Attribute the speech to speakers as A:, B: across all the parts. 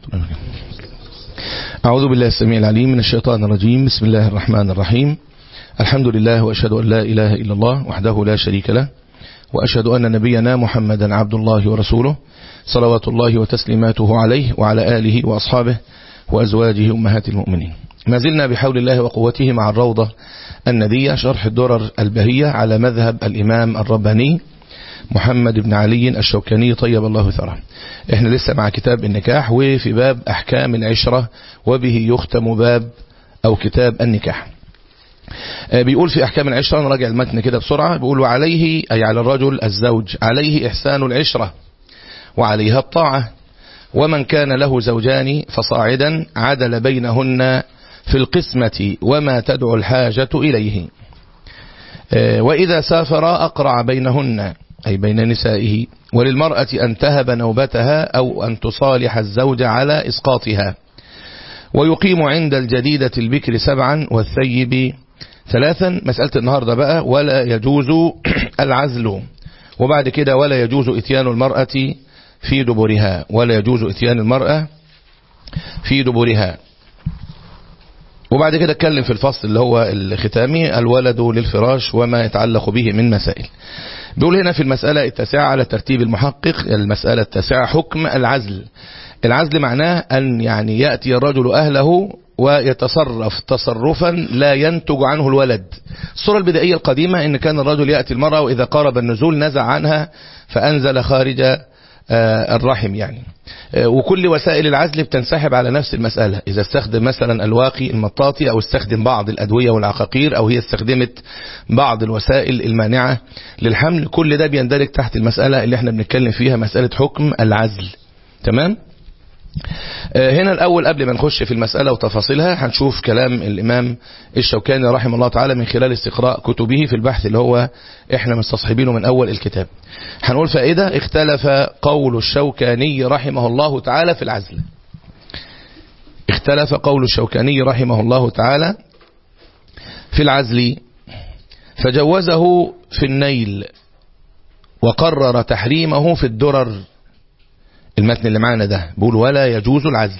A: الله أعوذ بالله السميع العليم من الشيطان الرجيم بسم الله الرحمن الرحيم الحمد لله وأشهد أن لا إله إلا الله وحده لا شريك له وأشهد أن نبينا محمدا عبد الله ورسوله صلوات الله وتسليماته عليه وعلى آله وأصحابه وأزواجه أمهات المؤمنين ما زلنا بحول الله وقوته مع الروضة الندية شرح الدرر البهية على مذهب الإمام الرباني محمد بن علي الشوكاني طيب الله ثراه احنا لسه مع كتاب النكاح وفي باب أحكام العشرة وبه يختم باب أو كتاب النكاح بيقول في أحكام العشرة نراجع المتن كده بسرعة بيقول وعليه أي على الرجل الزوج عليه إحسان العشرة وعليها الطاعة ومن كان له زوجان فصاعدا عدل بينهن في القسمة وما تدعو الحاجة إليه وإذا سافر أقرع بينهن أي بين نسائه وللمرأة أن تهب نوبتها أو أن تصالح الزوج على إسقاطها ويقيم عند الجديدة البكر سبعا والثيب ثلاثا مسألة النهاردة بقى ولا يجوز العزل وبعد كده ولا يجوز إتيان المرأة في دبرها ولا يجوز إتيان المرأة في دبرها وبعد كده اتكلم في الفصل اللي هو الختامي الولد للفراش وما يتعلق به من مسائل بيقول هنا في المسألة التاسعة على ترتيب المحقق المسألة التاسعة حكم العزل العزل معناه أن يعني يأتي الرجل أهله ويتصرف تصرفا لا ينتج عنه الولد الصورة البدائية القديمة ان كان الرجل يأتي المرأة وإذا قارب النزول نزع عنها فأنزل خارج الرحم يعني وكل وسائل العزل بتنسحب على نفس المسألة إذا استخدم مثلا الواقي المطاطي أو استخدم بعض الأدوية والعقاقير أو هي استخدمت بعض الوسائل المانعة للحمل كل ده بيندرج تحت المسألة اللي احنا بنتكلم فيها مسألة حكم العزل تمام؟ هنا الأول قبل ما نخش في المسألة وتفاصيلها هنشوف كلام الإمام الشوكاني رحمه الله تعالى من خلال استقراء كتبه في البحث اللي هو احنا مستصحبينه من أول الكتاب هنقول فائدة اختلف قول الشوكاني رحمه الله تعالى في العزل اختلف قول الشوكاني رحمه الله تعالى في العزل فجوزه في النيل وقرر تحريمه في الدرر المتن اللي معانا ده بيقول ولا يجوز العزل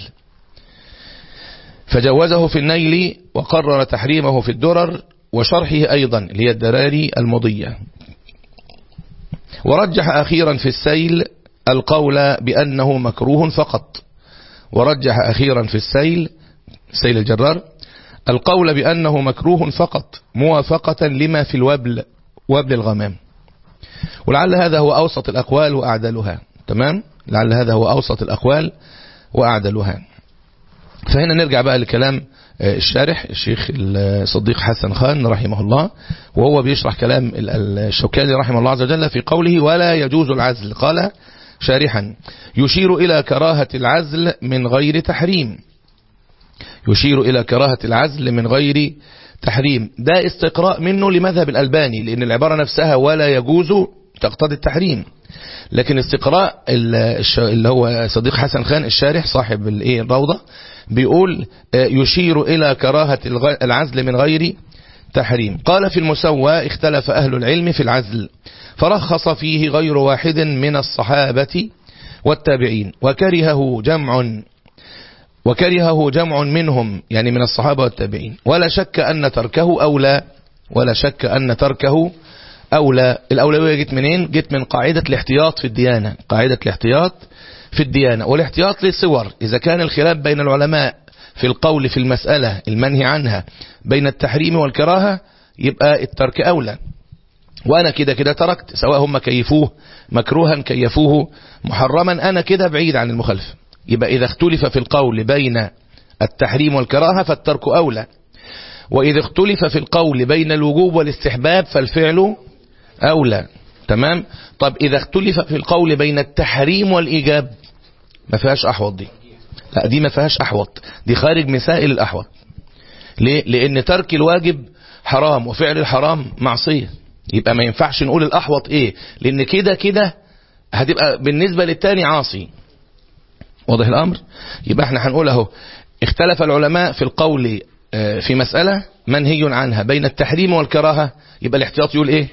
A: فجوزه في النيل وقرر تحريمه في الدرر وشرحه أيضا اللي هي الدراري المضية ورجح أخيرا في السيل القول بأنه مكروه فقط ورجح أخيرا في السيل سيل الجرار القول بأنه مكروه فقط موافقة لما في الوبل وبل الغمام ولعل هذا هو أوسط الأقوال وأعدلها تمام لعل هذا هو أوسط الأقوال وأعدلها فهنا نرجع بقى لكلام الشارح الشيخ الصديق حسن خان رحمه الله وهو بيشرح كلام الشوكاني رحمه الله عز وجل في قوله ولا يجوز العزل قال شارحا يشير إلى كراهة العزل من غير تحريم يشير إلى كراهة العزل من غير تحريم ده استقراء منه لمذهب الألباني لأن العبارة نفسها ولا يجوز تقتضي التحريم لكن استقراء اللي هو صديق حسن خان الشارح صاحب الايه الروضة بيقول يشير إلى كراهة العزل من غير تحريم قال في المسوى اختلف أهل العلم في العزل فرخص فيه غير واحد من الصحابة والتابعين وكرهه جمع وكرهه جمع منهم يعني من الصحابة والتابعين ولا شك أن تركه أولى ولا شك أن تركه أولى الأولوية جت منين جت من قاعدة الاحتياط في الديانة قاعدة الاحتياط في الديانة والاحتياط لصور إذا كان الخلاف بين العلماء في القول في المسألة المنهي عنها بين التحريم والكراهة يبقى الترك أولى وأنا كده كده تركت سواء هم كيفوه مكروها كيفوه محرما أنا كده بعيد عن المخالفة يبقى إذا اختلف في القول بين التحريم والكراهة فالترك أولى وإذا اختلف في القول بين الوجوب والاستحباب فالفعل أولى تمام طب إذا اختلف في القول بين التحريم والإيجاب ما فيهاش أحوط دي لا دي ما فيهاش أحوط دي خارج مسائل الأحوط ليه لأن ترك الواجب حرام وفعل الحرام معصية يبقى ما ينفعش نقول الأحوط إيه لأن كده كده هتبقى بالنسبة للتاني عاصي واضح الأمر يبقى احنا هنقول اهو اختلف العلماء في القول في مسألة منهي عنها بين التحريم والكراهة يبقى الاحتياط يقول ايه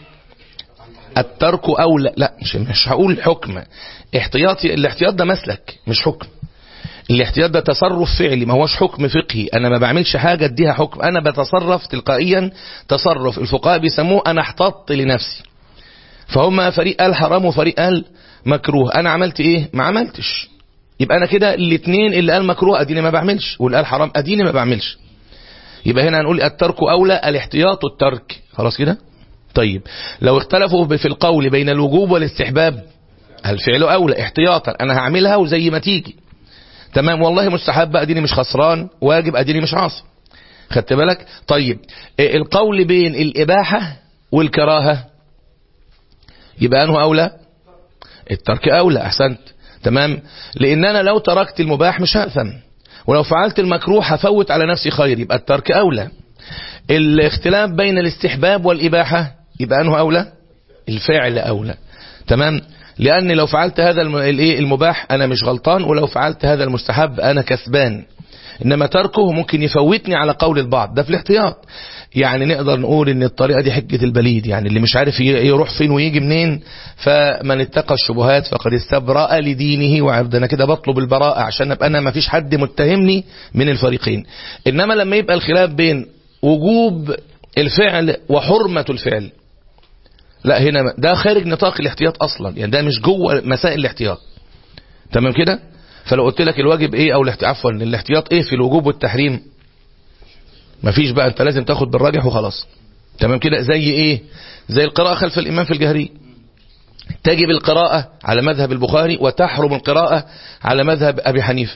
A: الترك أولى لا مش, مش هقول حكم احتياطي الاحتياط ده مسلك مش حكم الاحتياط ده تصرف فعلي ما هوش حكم فقهي انا ما بعملش حاجة اديها حكم انا بتصرف تلقائيا تصرف الفقهاء بيسموه انا احتط لنفسي فهم فريق قال حرام وفريق قال مكروه انا عملت ايه ما عملتش يبقى انا كده الاثنين اللي قال مكروه اديني ما بعملش واللي قال حرام اديني ما بعملش يبقى هنا هنقول الترك اولى الاحتياط الترك خلاص كده طيب لو اختلفوا في القول بين الوجوب والاستحباب الفعل اولى احتياطا انا هعملها وزي ما تيجي تمام والله مستحب اديني مش خسران واجب اديني مش عاصي خدت بالك طيب القول بين الاباحه والكراهه يبقى انه اولى الترك اولى احسنت تمام لان انا لو تركت المباح مش هاثم ولو فعلت المكروه هفوت على نفسي خير يبقى الترك اولى الاختلاف بين الاستحباب والاباحه يبقى انه اولى الفعل اولى تمام لان لو فعلت هذا المباح انا مش غلطان ولو فعلت هذا المستحب انا كسبان انما تركه ممكن يفوتني على قول البعض ده في الاحتياط يعني نقدر نقول ان الطريقة دي حجة البليد يعني اللي مش عارف يروح فين ويجي منين فمن اتقى الشبهات فقد استبرأ لدينه وعبد انا كده بطلب البراءة عشان ابقى انا ما فيش حد متهمني من الفريقين انما لما يبقى الخلاف بين وجوب الفعل وحرمة الفعل لا هنا ده خارج نطاق الاحتياط اصلا يعني ده مش جوه مسائل الاحتياط تمام كده فلو قلت لك الواجب ايه او عفوا الاحتياط ايه في الوجوب والتحريم مفيش بقى انت لازم تاخد بالراجح وخلاص تمام كده زي ايه زي القراءة خلف الامام في الجهري تجب القراءة على مذهب البخاري وتحرم القراءة على مذهب ابي حنيفه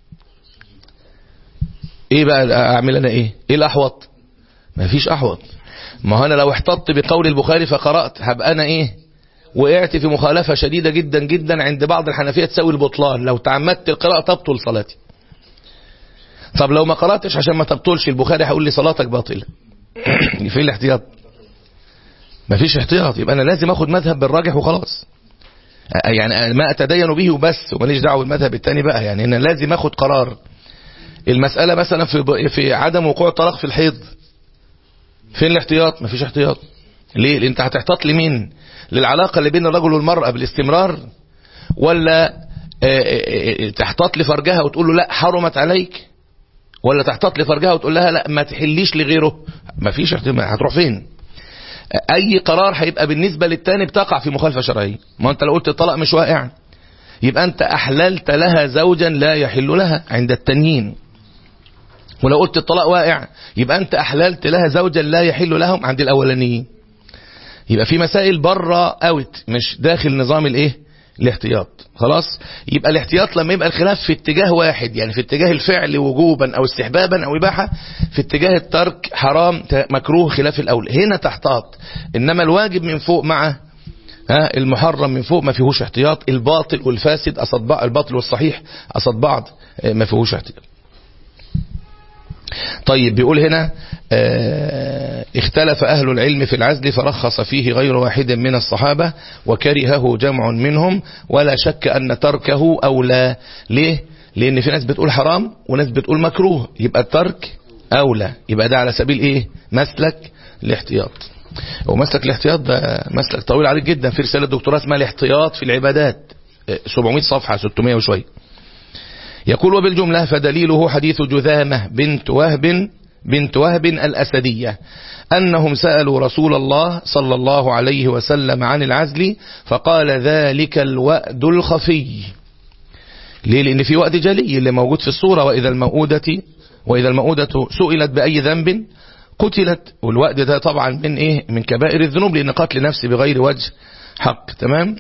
A: ايه بقى اعمل انا ايه ايه الاحوط مفيش احوط ما هو انا لو احتطت بقول البخاري فقرأت هبقى انا ايه وقعت في مخالفة شديدة جدا جدا عند بعض الحنفية تساوي البطلان لو تعمدت القراءة تبطل صلاتي طب لو ما قرأتش عشان ما تبطلش البخاري هيقول لي صلاتك باطلة في الاحتياط مفيش احتياط يبقى انا لازم اخد مذهب بالراجح وخلاص يعني ما اتدين به وبس وماليش دعوه بالمذهب الثاني بقى يعني انا لازم اخد قرار المسألة مثلا في في عدم وقوع الطلاق في الحيض فين الاحتياط مفيش احتياط ليه لان انت هتحتاط لمين للعلاقة اللي بين الرجل والمرأة بالاستمرار ولا تحتاط لفرجها وتقول له لا حرمت عليك ولا تحتاط لفرجها وتقول لها لا ما تحليش لغيره مفيش احتمال هتروح فين اي قرار هيبقى بالنسبة للتاني بتقع في مخالفة شرعية ما انت لو قلت الطلاق مش واقع يبقى انت احللت لها زوجا لا يحل لها عند التانيين ولو قلت الطلاق واقع يبقى انت احللت لها زوجا لا يحل لهم عند الاولانيين يبقى في مسائل بره اوت مش داخل نظام الايه الاحتياط خلاص يبقى الاحتياط لما يبقى الخلاف في اتجاه واحد يعني في اتجاه الفعل وجوبا او استحبابا او اباحه في اتجاه الترك حرام مكروه خلاف الاول هنا تحتاط انما الواجب من فوق مع ها المحرم من فوق ما فيهوش احتياط الباطل والفاسد قصد بعض الباطل والصحيح قصد بعض ما فيهوش احتياط طيب بيقول هنا اه اختلف أهل العلم في العزل فرخص فيه غير واحد من الصحابة وكرهه جمع منهم ولا شك أن تركه أولى ليه؟ لأن في ناس بتقول حرام وناس بتقول مكروه يبقى الترك أولى يبقى ده على سبيل إيه؟ مسلك الاحتياط ومسلك الاحتياط ده مسلك طويل عليك جدا في رسالة دكتوراه اسمها الاحتياط في العبادات 700 صفحة 600 وشوية يقول وبالجملة فدليله حديث جذامة بنت وهب بنت وهب الأسدية أنهم سألوا رسول الله صلى الله عليه وسلم عن العزل فقال ذلك الوأد الخفي ليه لأن في وأد جلي اللي موجود في الصورة وإذا المؤودة وإذا المؤودة سئلت بأي ذنب قتلت والوأد ده طبعا من إيه من كبائر الذنوب لأن قتل نفسي بغير وجه حق تمام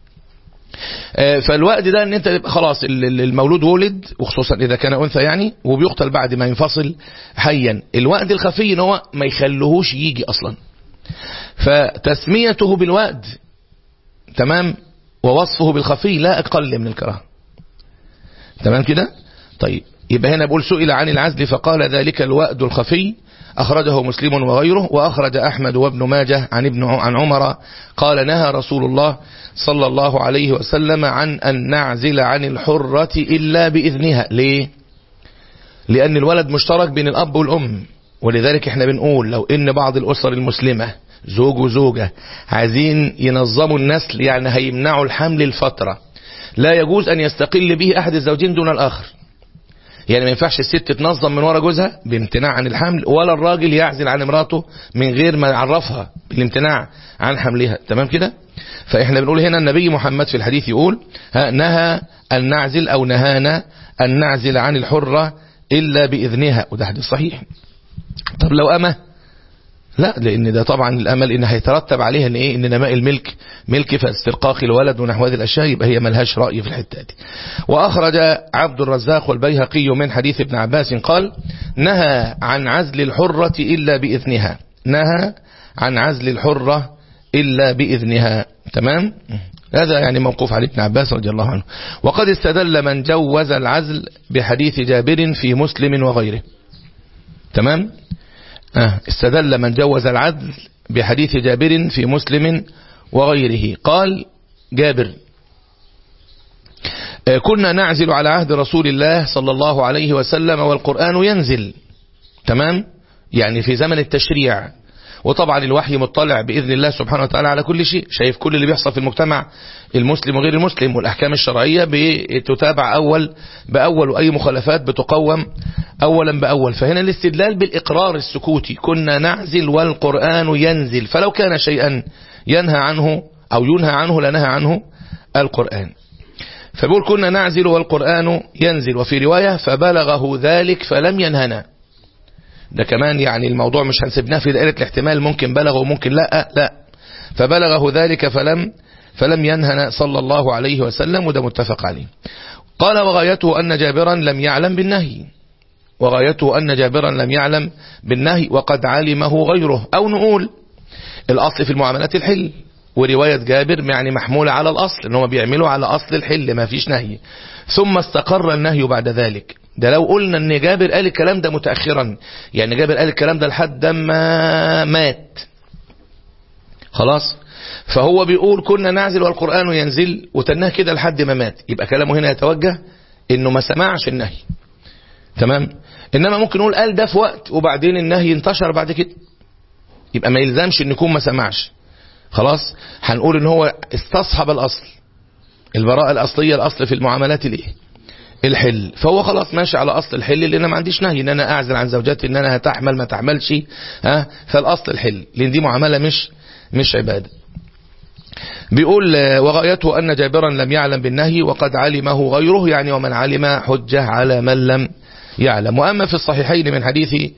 A: فالوقت ده ان انت خلاص المولود ولد وخصوصا اذا كان انثى يعني وبيقتل بعد ما ينفصل حيا الوقت الخفي ان هو ما يخلوهوش يجي اصلا فتسميته بالوقت تمام ووصفه بالخفي لا اقل من الكراهه تمام كده طيب يبقى هنا بقول سئل عن العزل فقال ذلك الوأد الخفي أخرجه مسلم وغيره وأخرج أحمد وابن ماجه عن ابن عن عمر قال نهى رسول الله صلى الله عليه وسلم عن أن نعزل عن الحرة إلا بإذنها ليه لأن الولد مشترك بين الأب والأم ولذلك احنا بنقول لو ان بعض الأسر المسلمة زوج وزوجة عايزين ينظموا النسل يعني هيمنعوا الحمل الفترة لا يجوز أن يستقل به أحد الزوجين دون الآخر يعني ما ينفعش الست تنظم من ورا جوزها بامتناع عن الحمل ولا الراجل يعزل عن امراته من غير ما يعرفها بالامتناع عن حملها تمام كده فاحنا بنقول هنا النبي محمد في الحديث يقول ها نهى أن نعزل أو نهانا أن نعزل عن الحرة إلا بإذنها وده حديث صحيح طب لو أمه لا لان ده طبعا الامل ان هيترتب عليها ان ايه ان نماء الملك ملك فاسترقاق الولد ونحو هذه الاشياء يبقى هي ملهاش راي في الحته دي واخرج عبد الرزاق والبيهقي من حديث ابن عباس قال نهى عن عزل الحره الا باذنها نهى عن عزل الحره الا باذنها تمام هذا يعني موقوف على ابن عباس رضي الله عنه وقد استدل من جوز العزل بحديث جابر في مسلم وغيره تمام آه استدل من جوز العدل بحديث جابر في مسلم وغيره قال جابر آه كنا نعزل على عهد رسول الله صلى الله عليه وسلم والقرآن ينزل تمام يعني في زمن التشريع وطبعا الوحي مطلع بإذن الله سبحانه وتعالى على كل شيء شايف كل اللي بيحصل في المجتمع المسلم وغير المسلم والأحكام الشرعية بتتابع أول بأول وأي مخالفات بتقوم أولا بأول فهنا الاستدلال بالإقرار السكوتي كنا نعزل والقرآن ينزل فلو كان شيئا ينهى عنه أو ينهى عنه لنهى عنه القرآن فبقول كنا نعزل والقرآن ينزل وفي رواية فبلغه ذلك فلم ينهنا ده كمان يعني الموضوع مش هنسيبناه في دائرة الاحتمال ممكن بلغه وممكن لا لا فبلغه ذلك فلم فلم ينهنا صلى الله عليه وسلم وده متفق عليه قال وغايته أن جابرا لم يعلم بالنهي وغايته أن جابرا لم يعلم بالنهي وقد علمه غيره أو نقول الأصل في المعاملات الحل ورواية جابر يعني محمولة على الأصل إن هم بيعملوا على أصل الحل ما فيش نهي ثم استقر النهي بعد ذلك ده لو قلنا ان جابر قال الكلام ده متأخرا يعني جابر قال الكلام ده لحد ما مات خلاص فهو بيقول كنا نعزل والقرآن ينزل وتناه كده لحد ما مات يبقى كلامه هنا يتوجه انه ما سمعش النهي تمام انما ممكن نقول قال ده في وقت وبعدين النهي انتشر بعد كده يبقى ما يلزمش ان يكون ما سمعش خلاص هنقول ان هو استصحب الاصل البراءة الاصلية الاصل في المعاملات الايه الحل فهو خلاص ماشي على اصل الحل لان ما عنديش نهي ان انا اعزل عن زوجاتي ان انا هتحمل ما تحملش ها فالاصل الحل لان دي معاملة مش مش عبادة بيقول وغايته أن جابرا لم يعلم بالنهي وقد علمه غيره يعني ومن علم حجة على من لم يعلم وأما في الصحيحين من حديث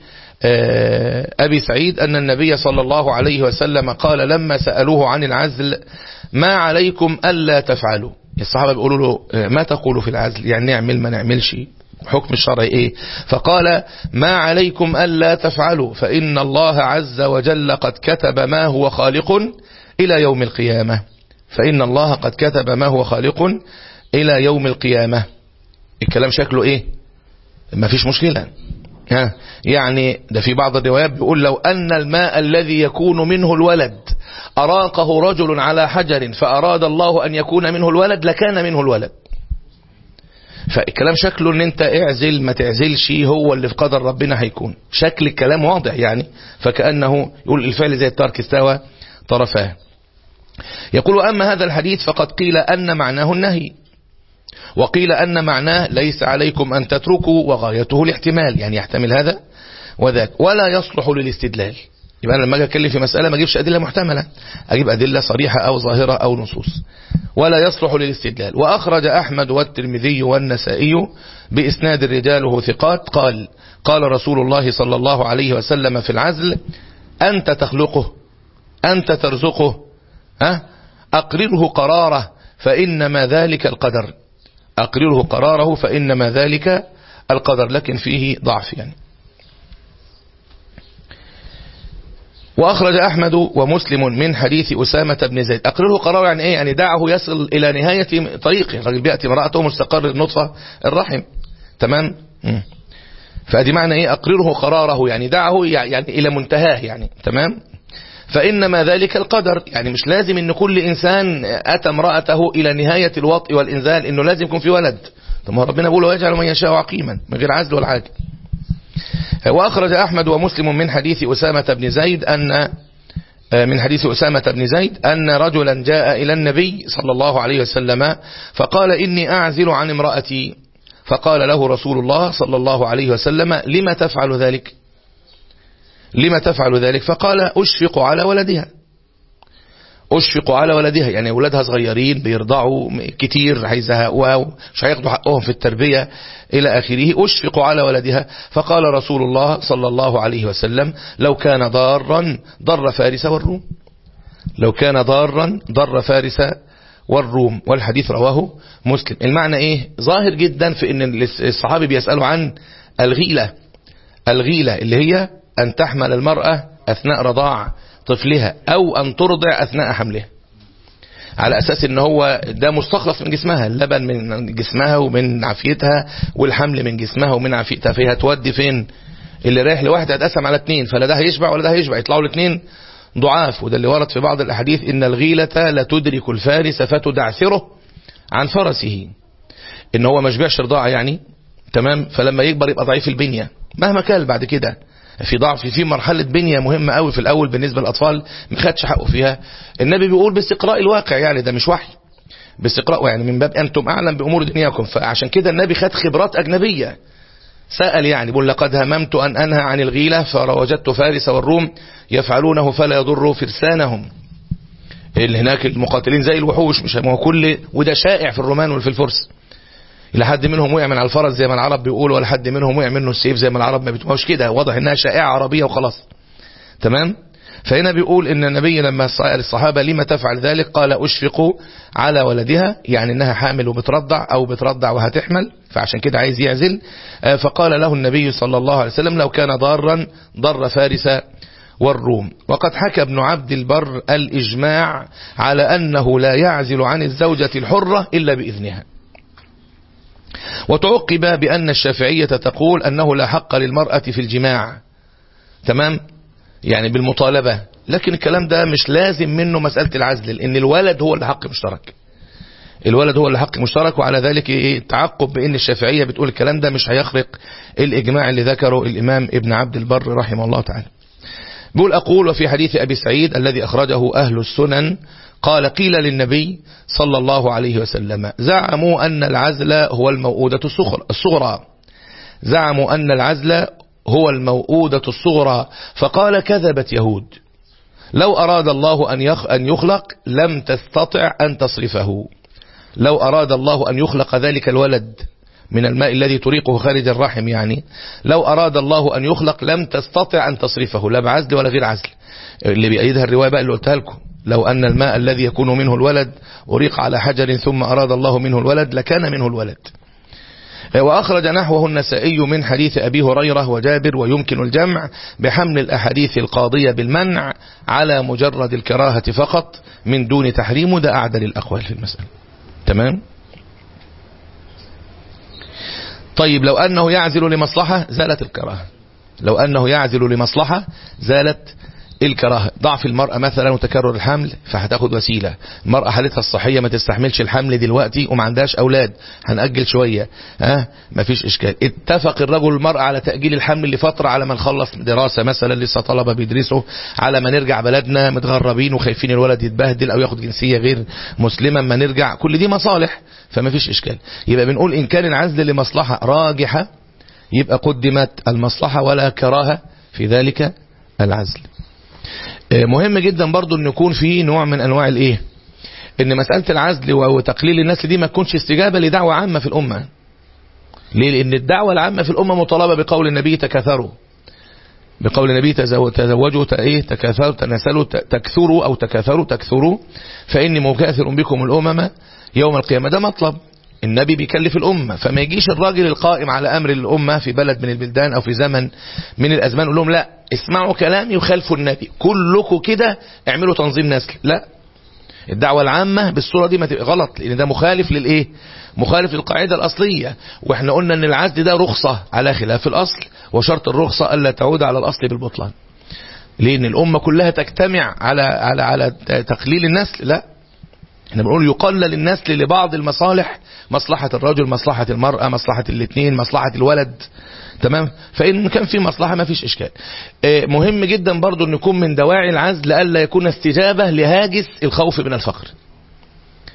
A: أبي سعيد أن النبي صلى الله عليه وسلم قال لما سألوه عن العزل ما عليكم ألا تفعلوا الصحابة بيقولوا له ما تقول في العزل يعني نعمل ما نعملش حكم الشرع ايه فقال ما عليكم ألا تفعلوا فإن الله عز وجل قد كتب ما هو خالق إلى يوم القيامة فإن الله قد كتب ما هو خالق إلى يوم القيامة الكلام شكله إيه ما فيش مشكلة ها يعني ده في بعض الروايات بيقول لو أن الماء الذي يكون منه الولد أراقه رجل على حجر فأراد الله أن يكون منه الولد لكان منه الولد فالكلام شكله ان انت اعزل ما تعزلش هو اللي في قدر ربنا هيكون شكل الكلام واضح يعني فكأنه يقول الفعل زي الترك استوى طرفاه يقول أما هذا الحديث فقد قيل أن معناه النهي وقيل أن معناه ليس عليكم أن تتركوا وغايته الاحتمال يعني يحتمل هذا وذاك ولا يصلح للاستدلال يبقى أنا لما أجي أتكلم في مسألة ما أجيبش أدلة محتملة أجيب أدلة صريحة أو ظاهرة أو نصوص ولا يصلح للاستدلال وأخرج أحمد والترمذي والنسائي بإسناد رجاله ثقات قال قال رسول الله صلى الله عليه وسلم في العزل أنت تخلقه أنت ترزقه ها أقرره قراره فإنما ذلك القدر أقرره قراره فإنما ذلك القدر لكن فيه ضعف يعني وأخرج أحمد ومسلم من حديث أسامة بن زيد أقرره قراره يعني إيه يعني دعه يصل إلى نهاية طريقه الرجل بيأتي امرأته مستقر النطفة الرحم تمام مم. فدي معنى إيه أقرره قراره يعني دعه يعني إلى منتهاه يعني تمام فإنما ذلك القدر يعني مش لازم ان كل إنسان أتى امرأته إلى نهاية الوطء والإنزال إنه لازم يكون في ولد طب ما ربنا بيقول ويجعل من يشاء عقيما من غير عزل ولا حاجة وأخرج أحمد ومسلم من حديث أسامة بن زيد أن من حديث أسامة بن زيد أن رجلا جاء إلى النبي صلى الله عليه وسلم فقال إني أعزل عن امرأتي فقال له رسول الله صلى الله عليه وسلم لما تفعل ذلك لما تفعل ذلك فقال أشفق على ولدها أشفق على ولدها يعني أولادها صغيرين بيرضعوا كتير هيزهقوا مش هياخدوا حقهم في التربية إلى آخره أشفق على ولدها فقال رسول الله صلى الله عليه وسلم لو كان ضارا ضر فارس والروم لو كان ضارا ضر فارس والروم والحديث رواه مسلم المعنى ايه ظاهر جدا في ان الصحابي بيسألوا عن الغيلة الغيلة اللي هي ان تحمل المرأة اثناء رضاع طفلها او ان ترضع اثناء حملها على اساس ان هو ده مستخلص من جسمها اللبن من جسمها ومن عافيتها والحمل من جسمها ومن عافيتها فهي هتودي فين اللي رايح لواحد هيتقسم على اتنين فلا ده هيشبع ولا ده هيشبع يطلعوا الاثنين ضعاف وده اللي ورد في بعض الأحاديث إن الغيلة لا تدرك الفارس فتدعثره عن فرسه إن هو ما شبعش رضاعة يعني تمام فلما يكبر يبقى ضعيف البنية مهما كان بعد كده في ضعف في مرحلة بنية مهمة قوي في الأول بالنسبة للأطفال ما خدش حقه فيها النبي بيقول باستقراء الواقع يعني ده مش وحي باستقراء يعني من باب أنتم أعلم بأمور دنياكم فعشان كده النبي خد خبرات أجنبية سأل يعني بيقول لقد هممت أن أنهى عن الغيلة فوجدت فارس والروم يفعلونه فلا يضر فرسانهم اللي هناك المقاتلين زي الوحوش مش هو كل وده شائع في الرومان وفي الفرس إلى حد منهم وقع من على الفرس زي ما العرب بيقولوا ولا حد منهم وقع منه السيف زي ما العرب ما بتقولوش كده واضح انها شائعة عربية وخلاص تمام فهنا بيقول ان النبي لما سأل الصحابة لما تفعل ذلك قال اشفق على ولدها يعني انها حامل وبترضع او بترضع وهتحمل فعشان كده عايز يعزل فقال له النبي صلى الله عليه وسلم لو كان ضارا ضر فارس والروم وقد حكى ابن عبد البر الإجماع على أنه لا يعزل عن الزوجة الحرة إلا بإذنها وتعقب بأن الشافعية تقول أنه لا حق للمرأة في الجماع تمام يعني بالمطالبة لكن الكلام ده مش لازم منه مسألة العزل لأن الولد هو اللي حق مشترك الولد هو اللي حق مشترك وعلى ذلك إيه تعقب بأن الشافعية بتقول الكلام ده مش هيخرق الإجماع اللي ذكره الإمام ابن عبد البر رحمه الله تعالى بيقول أقول وفي حديث أبي سعيد الذي أخرجه أهل السنن قال قيل للنبي صلى الله عليه وسلم زعموا أن العزل هو الموؤودة الصغرى زعموا أن العزل هو الموؤودة الصغرى فقال كذبت يهود لو أراد الله أن يخلق لم تستطع أن تصرفه لو أراد الله أن يخلق ذلك الولد من الماء الذي تريقه خارج الرحم يعني لو أراد الله أن يخلق لم تستطع أن تصرفه لا بعزل ولا غير عزل اللي بيأيدها الرواية بقى اللي قلتها لكم لو أن الماء الذي يكون منه الولد أريق على حجر ثم أراد الله منه الولد لكان منه الولد وأخرج نحوه النسائي من حديث أبي هريرة وجابر ويمكن الجمع بحمل الأحاديث القاضية بالمنع على مجرد الكراهة فقط من دون تحريم ده أعدل الأقوال في المسألة تمام طيب لو أنه يعزل لمصلحة زالت الكراهة لو أنه يعزل لمصلحة زالت الكراهة ضعف المرأة مثلا وتكرر الحمل فهتاخد وسيلة المرأة حالتها الصحية ما تستحملش الحمل دلوقتي وما عندهاش أولاد هنأجل شوية ها مفيش إشكال اتفق الرجل والمرأة على تأجيل الحمل لفترة على ما نخلص دراسة مثلا لسه طلبة بيدرسوا على ما نرجع بلدنا متغربين وخايفين الولد يتبهدل أو ياخد جنسية غير مسلمة ما نرجع كل دي مصالح فما فيش إشكال يبقى بنقول إن كان العزل لمصلحة راجحة يبقى قدمت المصلحة ولا كراهة في ذلك العزل مهم جدا برضو ان يكون في نوع من انواع الايه ان مسألة العزل وتقليل النسل دي ما تكونش استجابة لدعوة عامة في الامة ليه لان الدعوة العامة في الامة مطالبة بقول النبي تكاثروا بقول النبي تزوجوا ايه تكاثروا تناسلوا تكثروا او تكاثروا تكثروا فاني مكاثر بكم الامم يوم القيامة ده مطلب النبي بيكلف الأمة فما يجيش الراجل القائم على أمر الأمة في بلد من البلدان أو في زمن من الأزمان يقول لهم لا اسمعوا كلامي وخالفوا النبي كلكم كده اعملوا تنظيم نسل لا الدعوة العامة بالصورة دي ما تبقى غلط لأن ده مخالف للإيه مخالف للقاعدة الأصلية وإحنا قلنا أن العزل ده رخصة على خلاف الأصل وشرط الرخصة ألا تعود على الأصل بالبطلان لأن الأمة كلها تجتمع على على على تقليل النسل لا احنا بنقول يقلل النسل لبعض المصالح مصلحة الرجل مصلحة المرأة مصلحة الاثنين مصلحة الولد تمام فإن كان في مصلحة ما فيش إشكال اه مهم جدا برضو أن يكون من دواعي العزل ألا يكون استجابة لهاجس الخوف من الفقر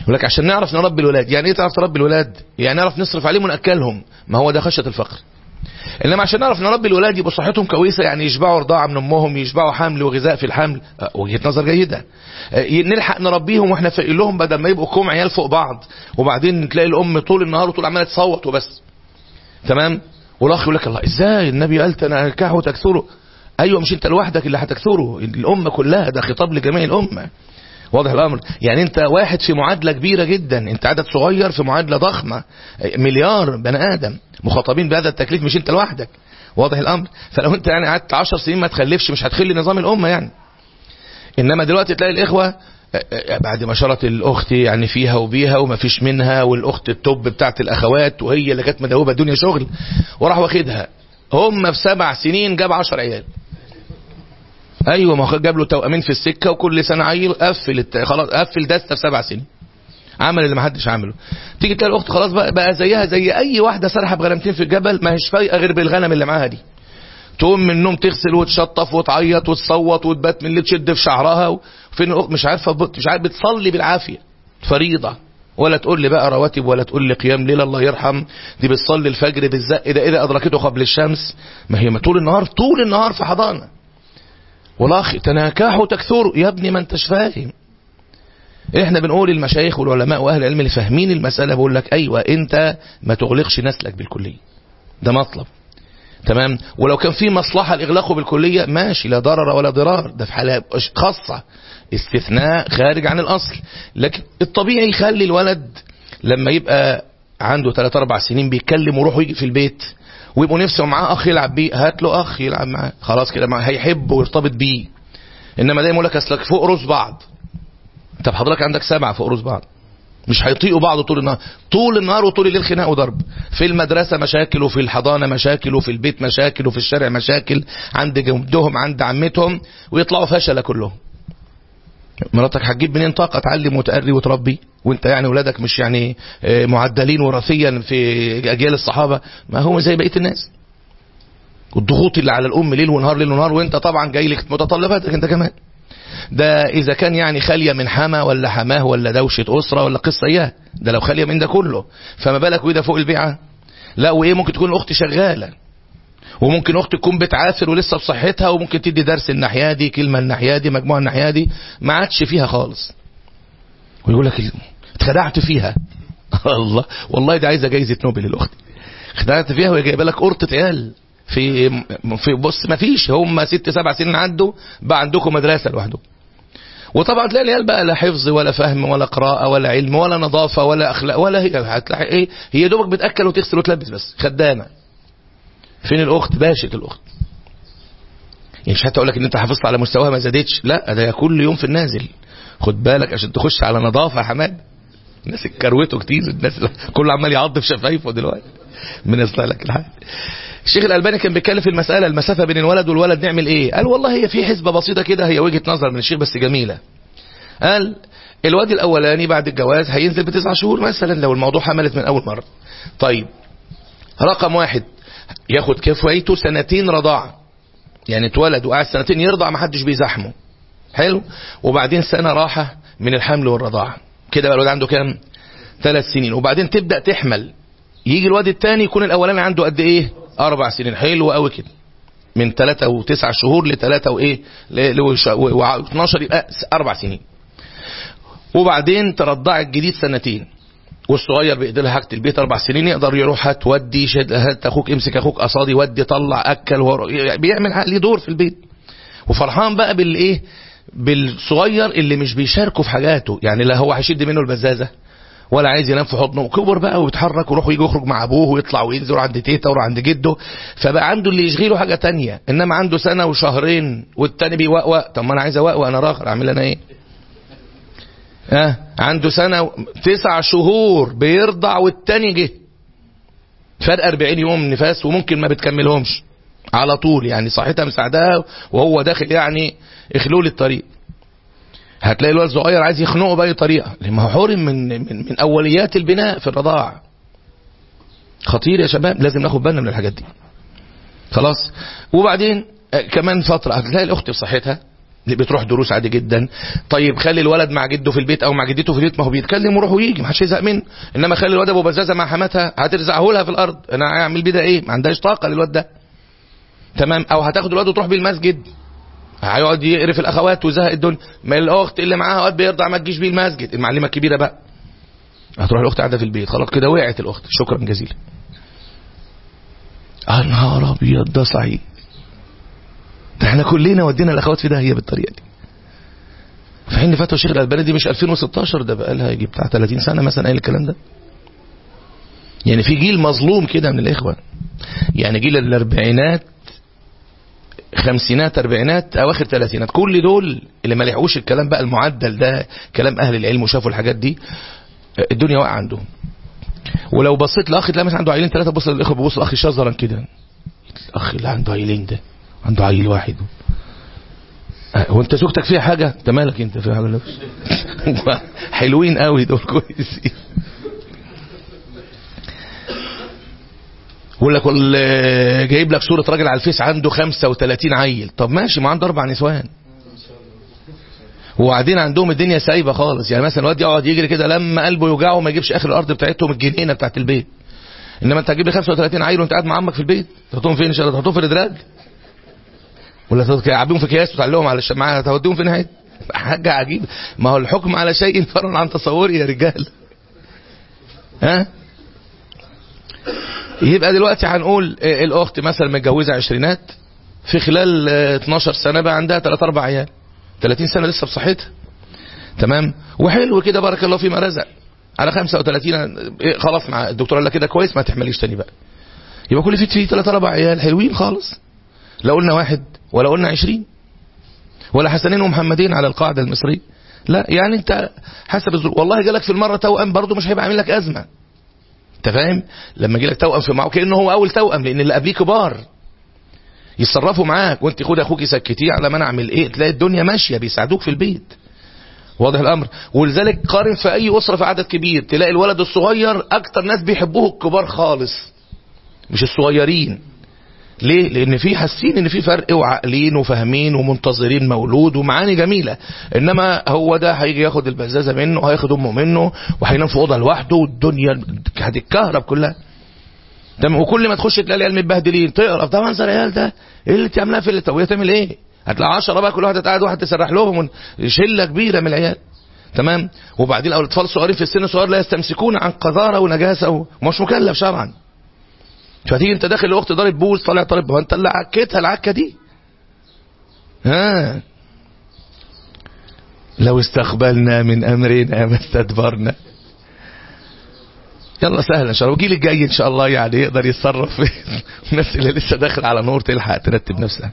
A: يقول لك عشان نعرف نربي الولاد يعني ايه تعرف تربي الولاد يعني نعرف نصرف عليهم وناكلهم ما هو ده خشيه الفقر انما عشان نعرف نربي الولاد يبقى صحتهم كويسه يعني يشبعوا رضاعه من امهم يشبعوا حمل وغذاء في الحمل أه، وجهه نظر جيده أه، نلحق نربيهم واحنا فايقين لهم بدل ما يبقوا كوم عيال فوق بعض وبعدين تلاقي الام طول النهار وطول عماله تصوت وبس تمام والاخ يقول لك الله ازاي النبي قال تنكحوا تكثروا ايوه مش انت لوحدك اللي هتكثره الامه كلها ده خطاب لجميع الامه واضح الامر يعني انت واحد في معادله كبيره جدا انت عدد صغير في معادله ضخمه مليار بني ادم مخاطبين بهذا التكليف مش انت لوحدك واضح الامر فلو انت يعني قعدت 10 سنين ما تخلفش مش هتخلي نظام الامه يعني انما دلوقتي تلاقي الاخوه بعد ما شرط الاخت يعني فيها وبيها وما فيش منها والاخت التوب بتاعت الاخوات وهي اللي كانت مدوبه الدنيا شغل وراح واخدها هم في سبع سنين جاب 10 عيال ايوه ما هو جاب له توأمين في السكه وكل سنه عيل قفل الت... خلاص قفل دسته في سبع سنين عمل اللي ما حدش عمله تيجي تلاقي الاخت خلاص بقى, بقى زيها زي اي واحده سرحه بغنمتين في الجبل ما هيش فايقه غير بالغنم اللي معاها دي تقوم من النوم تغسل وتشطف وتعيط وتصوت وتبات من اللي تشد في شعرها وفين الاخت مش عارفه مش عارف بتصلي بالعافيه فريضه ولا تقول لي بقى رواتب ولا تقول لي قيام ليل الله يرحم دي بتصلي الفجر بالزق ده اذا ادركته قبل الشمس ما هي ما طول النهار طول النهار في حضانه والاخ تناكحوا تكثروا يا ابني ما انتش فاهم احنا بنقول المشايخ والعلماء واهل العلم اللي فاهمين المساله بقول لك ايوه انت ما تغلقش نسلك بالكليه ده مطلب تمام ولو كان في مصلحه لاغلاقه بالكليه ماشي لا ضرر ولا ضرار ده في حاله خاصه استثناء خارج عن الاصل لكن الطبيعي يخلي الولد لما يبقى عنده 3 4 سنين بيتكلم ويروح ويجي في البيت ويبقوا نفسه معاه اخ يلعب بيه هات له اخ يلعب معاه خلاص كده هيحبه ويرتبط بيه انما دايما يقول لك اصلك فوق راس بعض طب حضرتك عندك سبعه فوق راس بعض مش هيطيقوا بعض طول النهار طول النهار وطول الليل خناق وضرب في المدرسه مشاكل وفي الحضانه مشاكل وفي البيت مشاكل وفي الشارع مشاكل عند جدهم عند عمتهم ويطلعوا فشله كلهم مراتك هتجيب منين طاقه تعلم وتقري وتربي وانت يعني ولادك مش يعني معدلين وراثيا في اجيال الصحابه ما هم زي بقيه الناس والضغوط اللي على الام ليل ونهار ليل ونهار وانت طبعا جاي لك متطلباتك انت كمان ده اذا كان يعني خاليه من حما ولا حماه ولا دوشه اسره ولا قصه اياه ده لو خاليه من ده كله فما بالك وايه ده فوق البيعه لا وايه ممكن تكون الاخت شغاله وممكن اخت تكون بتعافر ولسه بصحتها وممكن تدي درس الناحيه دي كلمه الناحيه دي مجموعه الناحيه دي ما عادش فيها خالص ويقول لك اتخدعت فيها الله والله دي عايزه جايزه نوبل الاخت خدعت فيها وهي جايبه لك قرطه عيال في في بص ما فيش هم ست سبع سنين عدوا بقى عندكم مدرسه لوحدهم وطبعا تلاقي العيال بقى لا حفظ ولا فهم ولا قراءه ولا علم ولا نظافه ولا اخلاق ولا هي هتلاقي ايه هي دوبك بتاكل وتغسل وتلبس بس خدامه فين الاخت باشت الاخت يعني مش هتقول لك ان انت حافظت على مستواها ما زادتش لا ده كل يوم في النازل خد بالك عشان تخش على نظافه يا حماد الناس اتكروته كتير الناس كله عمال يعض في شفايفه دلوقتي من يصلح لك الحال الشيخ الألباني كان بيتكلم في المسألة المسافة بين الولد والولد نعمل ايه قال والله هي في حسبة بسيطة كده هي وجهة نظر من الشيخ بس جميلة قال الواد الأولاني بعد الجواز هينزل بتسع شهور مثلا لو الموضوع حملت من أول مرة طيب رقم واحد ياخد كفايته سنتين رضاعة يعني اتولد وقعد سنتين يرضع ما حدش بيزحمه حلو وبعدين سنة راحة من الحمل والرضاعة كده بقى الواد عنده كام ثلاث سنين وبعدين تبدأ تحمل يجي الواد الثاني يكون الاولاني عنده قد ايه اربع سنين حلو قوي كده من ثلاثة وتسع شهور لثلاثة وايه و12 يبقى اربع سنين وبعدين ترضع الجديد سنتين والصغير بيقدر لها حاجه البيت اربع سنين يقدر يروح هات ودي شد هات اخوك امسك اخوك قصادي ودي طلع اكل بيعمل ليه دور في البيت وفرحان بقى بالايه بالصغير اللي مش بيشاركه في حاجاته يعني لا هو هيشد منه البزازه ولا عايز ينام في حضنه كبر بقى ويتحرك ويروح ويجي يخرج مع ابوه ويطلع وينزل يروح عند تيتا ويروح عند جده فبقى عنده اللي يشغله حاجه تانية انما عنده سنه وشهرين والتاني بيوقوق طب ما انا عايز اوقوق انا راخر اعمل انا ايه ها أه؟ عنده سنه و... تسع شهور بيرضع والتاني جه فرق 40 يوم نفاس وممكن ما بتكملهمش على طول يعني صحتها مساعدها وهو داخل يعني اخلول الطريق هتلاقي الولد الصغير عايز يخنقه باي طريقه لما هو حرم من, من من اوليات البناء في الرضاعه خطير يا شباب لازم ناخد بالنا من الحاجات دي خلاص وبعدين كمان فتره هتلاقي الاخت بصحتها بتروح دروس عادي جدا طيب خلي الولد مع جده في البيت او مع جدته في البيت ما هو بيتكلم ويروح ويجي ما حدش يزهق منه انما خلي الواد ابو بزازه مع حماتها هترزعه لها في الارض انا هعمل بيه ده ايه ما عندهاش طاقه للواد ده تمام او هتاخد الواد وتروح بيه المسجد هيقعد يقرف الاخوات ويزهق الدنيا ما الاخت اللي معاها واد بيرضع ما تجيش بيه المسجد المعلمه الكبيره بقى هتروح الاخت قاعده في البيت خلاص كده وقعت الاخت شكرا جزيلا آه نهار ابيض ده صحيح ده احنا كلنا ودينا الاخوات في داهيه بالطريقه دي في حين فتوى الشيخ الالباني دي مش 2016 ده بقى لها يجي بتاع 30 سنه مثلا قايل الكلام ده يعني في جيل مظلوم كده من الاخوه يعني جيل الاربعينات خمسينات اربعينات اواخر ثلاثينات كل دول اللي ما لحقوش الكلام بقى المعدل ده كلام اهل العلم وشافوا الحاجات دي الدنيا واقعه عندهم ولو بصيت لاخ تلاقي مثلا عنده عيلين ثلاثه بص للاخوه بيبص لاخ شزرا كده الاخ اللي عنده عيلين ده عنده عيل واحد هو انت زوجتك فيها حاجه انت مالك انت فيها حاجه حلوين قوي دول كويسين يقول لك جايب لك صوره راجل على الفيس عنده 35 عيل طب ماشي ما عنده اربع نسوان وبعدين عندهم الدنيا سايبه خالص يعني مثلا الواد يقعد يجري كده لما قلبه يوجعه ما يجيبش اخر الارض بتاعتهم الجنينه بتاعت البيت انما انت هتجيب لي 35 عيل وانت قاعد مع عمك في البيت تحطهم فين ان شاء الله تحطهم في الادراج ولا تلعبيهم في اكياس وتعلقهم على الشماعه هتوديهم فين هيد حاجه عجيبه ما هو الحكم على شيء فرع عن تصوري يا رجال ها يبقى دلوقتي هنقول الاخت مثلا متجوزه عشرينات في خلال 12 سنه بقى عندها 3 4 عيال 30 سنه لسه بصحتها تمام وحلو كده بارك الله فيما رزق على 35 خلاص مع الدكتور قال لك كده كويس ما تحمليش تاني بقى يبقى كل فيت فيه 3 4 عيال حلوين خالص لا قلنا واحد ولا قلنا 20 ولا حسنين ومحمدين على القاعده المصريه لا يعني انت حسب الظروف والله جالك في المره توأم برضه مش هيبقى عامل لك ازمه انت فاهم لما جالك توأم في معه كانه هو اول توأم لان اللي قبليه كبار يتصرفوا معاك وانت خد اخوك سكتيه على ما انا اعمل ايه تلاقي الدنيا ماشيه بيساعدوك في البيت واضح الامر ولذلك قارن في اي اسره في عدد كبير تلاقي الولد الصغير اكتر ناس بيحبوه الكبار خالص مش الصغيرين ليه لان في حاسين ان في فرق وعاقلين وفاهمين ومنتظرين مولود ومعاني جميله انما هو ده هيجي ياخد البزازه منه وهياخد امه منه وهينام في اوضه لوحده والدنيا هتتكهرب كلها تمام وكل ما تخش تلاقي العيال متبهدلين تقرف ده منظر العيال ده ايه اللي تعملها في التويه تعمل ايه هتلاقي 10 بقى كل واحد قاعد واحد تسرح لهم شله كبيره من العيال تمام وبعدين الاطفال الصغيرين في السن الصغير لا يستمسكون عن قذاره ونجاسه ومش مكلف شرعا فتيجي انت داخل الاخت ضارب بوز طالع طالب هو انت اللي عكيتها العكه دي ها لو استقبلنا من امرنا ما استدبرنا يلا سهل ان شاء الله والجيل الجاي ان شاء الله يعني يقدر يتصرف الناس اللي لسه داخل على نور تلحق ترتب نفسها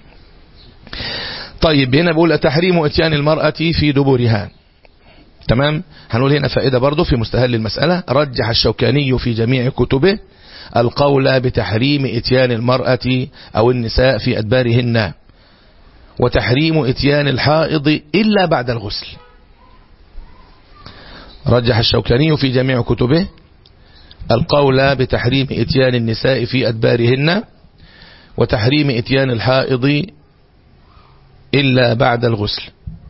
A: طيب هنا بقول تحريم اتيان المرأة في دبورها تمام هنقول هنا فائدة برضو في مستهل المسألة رجح الشوكاني في جميع كتبه القول بتحريم اتيان المرأة او النساء في ادبارهن وتحريم اتيان الحائض الا بعد الغسل رجح الشوكاني في جميع كتبه القول بتحريم اتيان النساء في ادبارهن وتحريم اتيان الحائض الا بعد الغسل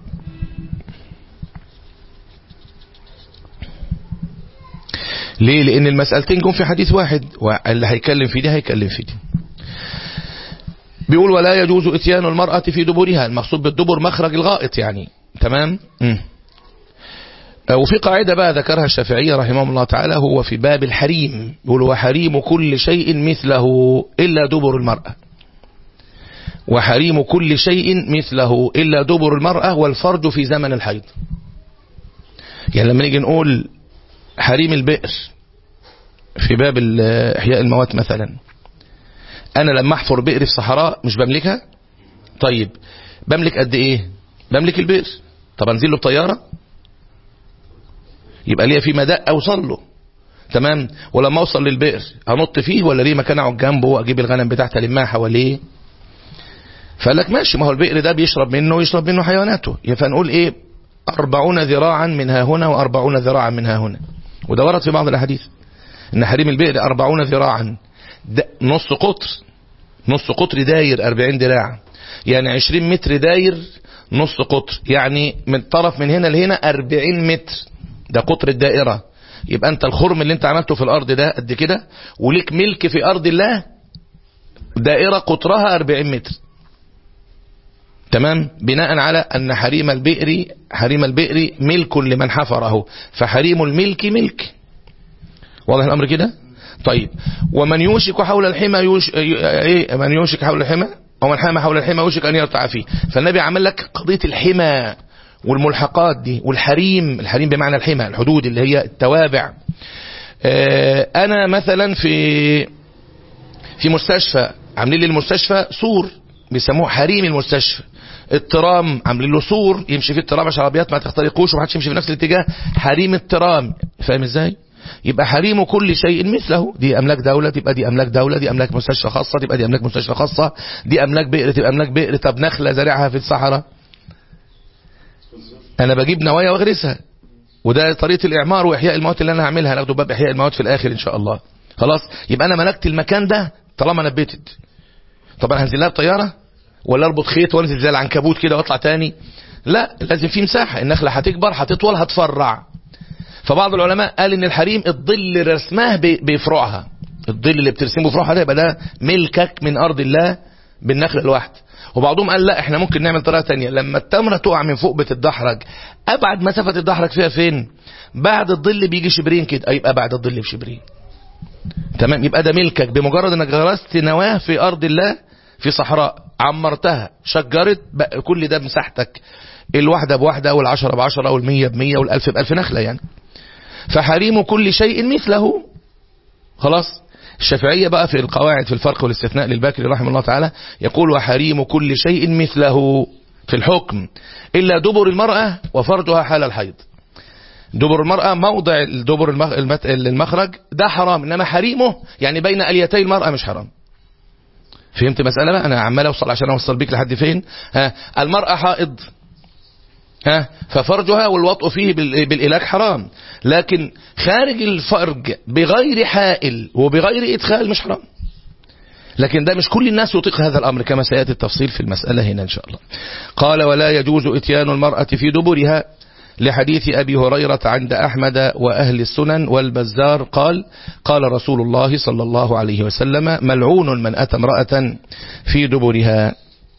A: ليه لان المسألتين جم في حديث واحد واللي هيكلم في دي هيكلم في دي بيقول ولا يجوز اتيان المرأة في دبرها المقصود بالدبر مخرج الغائط يعني تمام م. وفي قاعدة بقى ذكرها الشافعية رحمه الله تعالى هو في باب الحريم يقول وحريم كل شيء مثله إلا دبر المرأة وحريم كل شيء مثله إلا دبر المرأة والفرج في زمن الحيض يعني لما نيجي نقول حريم البئر في باب إحياء الموات مثلا أنا لما أحفر بئر في صحراء مش بملكها طيب بملك قد إيه بملك البئر طب أنزل له بطيارة يبقى ليا في مدى أوصل له تمام ولما أوصل للبئر أنط فيه ولا ليه مكان أقعد جنبه وأجيب الغنم بتاعتي ألمها حواليه فقال لك ماشي ما هو البئر ده بيشرب منه ويشرب منه حيواناته فنقول ايه أربعون ذراعا من ها هنا وأربعون ذراعا من ها هنا وده ورد في بعض الأحاديث إن حريم البئر أربعون ذراعا نص قطر نص قطر داير أربعين ذراع يعني عشرين متر داير نص قطر يعني من طرف من هنا لهنا 40 متر ده قطر الدائرة يبقى انت الخرم اللي انت عملته في الارض ده قد كده وليك ملك في ارض الله دائرة قطرها 40 متر تمام بناء على أن حريم البئر حريم البئر ملك لمن حفره فحريم الملك ملك واضح الأمر كده طيب ومن يوشك حول الحمى يوش... ايه من يوشك حول الحمى ومن حام حول الحمى يوشك أن يرتع فيه فالنبي عمل لك قضية الحمى والملحقات دي والحريم الحريم بمعنى الحمى الحدود اللي هي التوابع اه أنا مثلا في في مستشفى عاملين لي المستشفى سور بيسموه حريم المستشفى الترام عاملين له سور يمشي فيه الترام عشان العربيات ما تخترقوش ومحدش يمشي في نفس الاتجاه حريم الترام فاهم ازاي يبقى حريم كل شيء مثله دي املاك دولة تبقى دي املاك دولة دي املاك مستشفى خاصة تبقى دي املاك مستشفى خاصة دي املاك بئر تبقى املاك بئر طب نخلة زارعها في الصحراء انا بجيب نوايا واغرسها وده طريقة الاعمار واحياء الموت اللي انا هعملها ناخده باب احياء الموت في الاخر ان شاء الله خلاص يبقى انا ملكت المكان ده طالما نبتت طب انا هنزل لها بطياره ولا اربط خيط وانزل زي العنكبوت كده واطلع تاني لا لازم في مساحه النخله هتكبر هتطول هتفرع فبعض العلماء قال ان الحريم الظل رسماه بفروعها الظل اللي بترسمه بفروعها ده يبقى ده ملكك من ارض الله بالنخله الواحده وبعضهم قال لا احنا ممكن نعمل طريقه تانية لما التمره تقع من فوق بتتدحرج ابعد مسافه تتدحرج فيها فين بعد الظل بيجي شبرين كده يبقى بعد الظل بشبرين تمام يبقى ده ملكك بمجرد انك غرست نواه في ارض الله في صحراء عمرتها شجرت بقى كل ده مساحتك الواحدة بواحدة والعشرة بعشرة والمية بمية والألف بألف نخلة يعني فحريم كل شيء مثله خلاص الشافعية بقى في القواعد في الفرق والاستثناء للباكري رحمه الله تعالى يقول وحريم كل شيء مثله في الحكم إلا دبر المرأة وفرجها حال الحيض دبر المرأة موضع الدبر المخرج ده حرام إنما حريمه يعني بين أليتي المرأة مش حرام فهمت مسألة بقى أنا عمال أوصل عشان أوصل بيك لحد فين ها المرأة حائض ها ففرجها والوطء فيه بالإلاك حرام لكن خارج الفرج بغير حائل وبغير إدخال مش حرام لكن ده مش كل الناس يطيق هذا الأمر كما سيأتي التفصيل في المسألة هنا إن شاء الله قال ولا يجوز إتيان المرأة في دبرها لحديث أبي هريرة عند أحمد وأهل السنن والبزار قال قال رسول الله صلى الله عليه وسلم ملعون من أتى امرأة في دبرها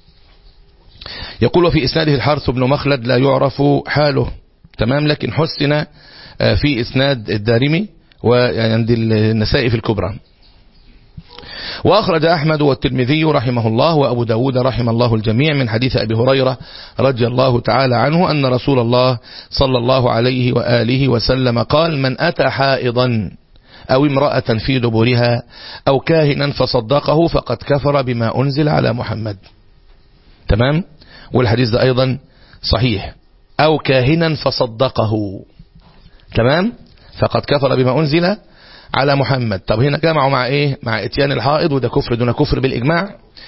A: يقول في إسناده الحارث بن مخلد لا يعرف حاله تمام لكن حسن في إسناد الدارمي وعند النسائي في الكبرى وأخرج أحمد والترمذي رحمه الله وأبو داود رحم الله الجميع من حديث أبي هريرة رضي الله تعالى عنه أن رسول الله صلى الله عليه وآله وسلم قال من أتى حائضا أو امرأة في دبرها أو كاهنا فصدقه فقد كفر بما أنزل على محمد تمام والحديث ده أيضا صحيح أو كاهنا فصدقه تمام فقد كفر بما أنزل على محمد طب هنا جمعوا مع ايه مع اتيان الحائض وده كفر دون كفر بالاجماع